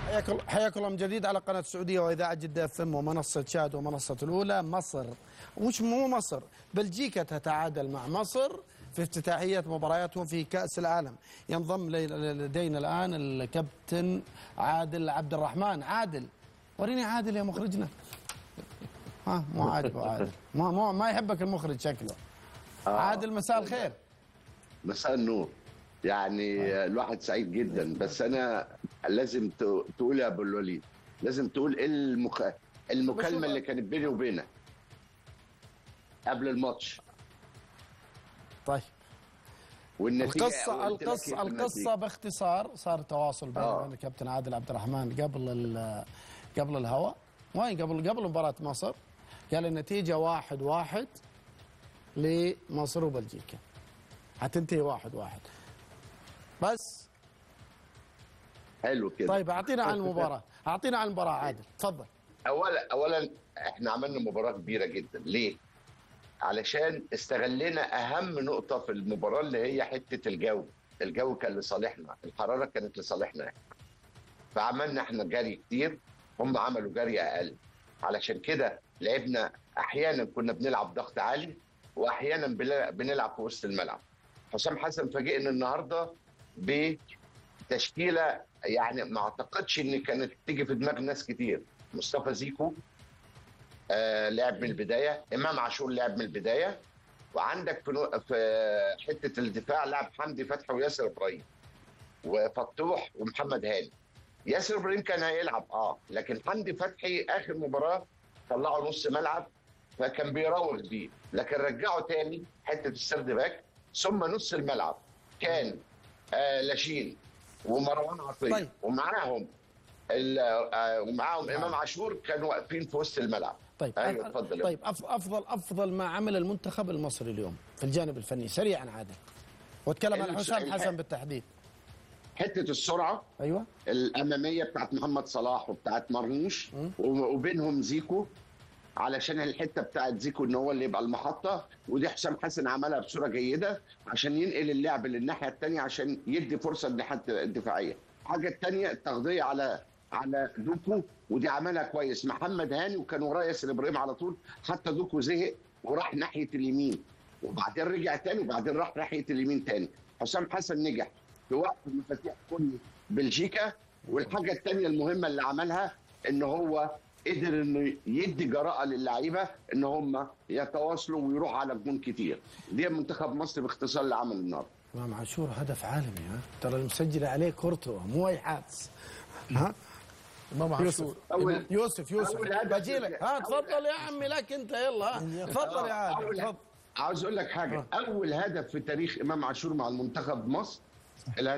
حياكم حياكم الله من جديد على قناه السعوديه واذاعه جده اف ام ومنصه شاد ومنصه الاولى مصر وش مو مصر بلجيكا تتعادل مع مصر في افتتاحيه مبارياتهم في كاس العالم ينضم لي- لدينا الان الكابتن عادل عبد الرحمن عادل وريني عادل يا مخرجنا ها مو عاجبه عادل ما ما ما يحبك المخرج شكله عادل مساء الخير مساء النور يعني الواحد سعيد جدا بس انا لازم ت- تقول يا ابو الوليد لازم تقول ايه المخ... المكالمه اللي كانت بيني وبينك قبل الماتش طيب والنتيجه القصة قلت لك إيه القصة في القصة النتيجة. باختصار صار تواصل بيني آه. وبين الكابتن عادل عبد الرحمن قبل ال- قبل الهواء وين قبل قبل مباراة مصر قال النتيجة واحد واحد لمصر وبلجيكا حتنتهي واحد واحد بس حلو كده طيب اعطينا عن المباراة اعطينا عن المباراة عادل تفضل اولا اولا احنا عملنا مباراه كبيره جدا ليه؟ علشان استغلينا اهم نقطه في المباراه اللي هي حته الجو الجو كان لصالحنا الحراره كانت لصالحنا احنا فعملنا احنا جري كتير هم عملوا جري اقل علشان كده لعبنا احيانا كنا بنلعب ضغط عالي واحيانا بلا- بنلعب في وسط الملعب حسام حسن فاجئنا النهارده بتشكيله يعني ما اعتقدش ان كانت تيجي في دماغ ناس كتير مصطفى زيكو آه لعب من البدايه امام عاشور لعب من البدايه وعندك في نو- في حته الدفاع لعب حمدي فتحي وياسر ابراهيم وفتوح ومحمد هاني ياسر ابراهيم كان هيلعب اه لكن حمدي فتحي اخر مباراه طلعه نص ملعب فكان بيراوغ بيه لكن رجعه تاني حته السرد باك ثم نص الملعب كان آه لاشين ومروان عطيه طيب. ومعاهم ال- آه ومعاهم امام عاشور كانوا واقفين في وسط الملعب طيب ايوه أف- اتفضل طيب أف- افضل افضل ما عمل المنتخب المصري اليوم في الجانب الفني سريعا عادل واتكلم عن الش- حسام الح- حسن بالتحديد حته السرعه ايوه الاماميه بتاعت محمد صلاح وبتاعت مرموش و- وبينهم زيكو علشان الحته بتاعت زيكو ان هو اللي يبقى المحطه ودي حسام حسن عملها بصوره جيده عشان ينقل اللعب للناحيه الثانيه عشان يدي فرصه للناحيه الدفاعيه. الحاجه الثانيه التغذيه على على دوكو ودي عملها كويس محمد هاني وكان وراه ياسر ابراهيم على طول حتى دوكو زهق وراح ناحيه اليمين وبعدين رجع تاني وبعدين راح ناحيه اليمين تاني حسام حسن نجح في وقت مفاتيح كل بلجيكا والحاجه الثانيه المهمه اللي عملها ان هو قدر انه يدي جراءه للعيبه ان هم يتواصلوا ويروحوا على الجون كتير دي منتخب مصر باختصار اللي عمل النهارده امام عاشور هدف عالمي ها ترى المسجل عليه كورتو مو اي حادث ها امام يوسف عاشور أول- يوسف يوسف أول هدف- بجيلك ها تفضل يا عمي لك انت يلا ها تفضل يا عادل أول- تفضل عاوز اقول لك حاجه اول هدف في تاريخ امام عاشور مع المنتخب مصر الهدف